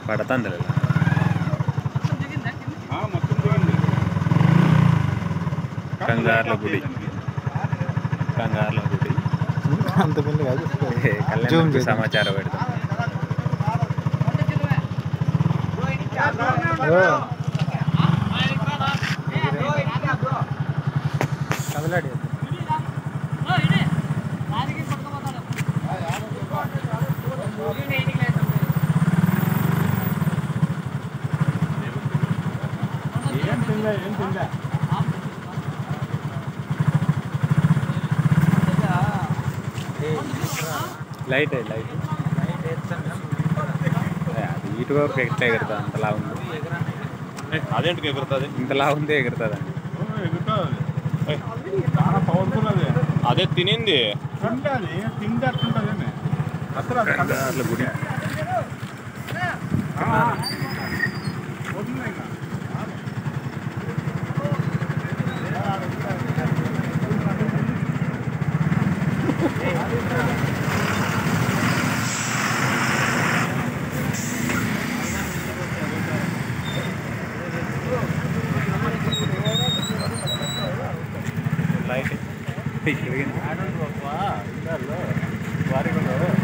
పడుతుంది ఆ, మొత్తం దిగింది కంగార్ల గుడి కంగార్ల గుడి అంత పెళ్లి కాదు కళ్యాణ్ Zoom మనకు చేద్దాం. సమాచారం పెడతాం కదలాడి ఏం తిందా ఏం తిందా లైట్ లైట్ అది ఇటు వరకు ఎట్లా ఎగురుతుంది అంతలా ఉంది అదేంటికి ఎగురుతుంది ఇంతలా ఉంది ఎగురుతుంది చాలా పవర్ఫుల్ అది అదే తినింది తింటుంది తిండి అట్లుంటుంది అసలు అది కథ- కంగార్ల గుడి ఆ. వదిలే ఇంకా. లైట్ వారి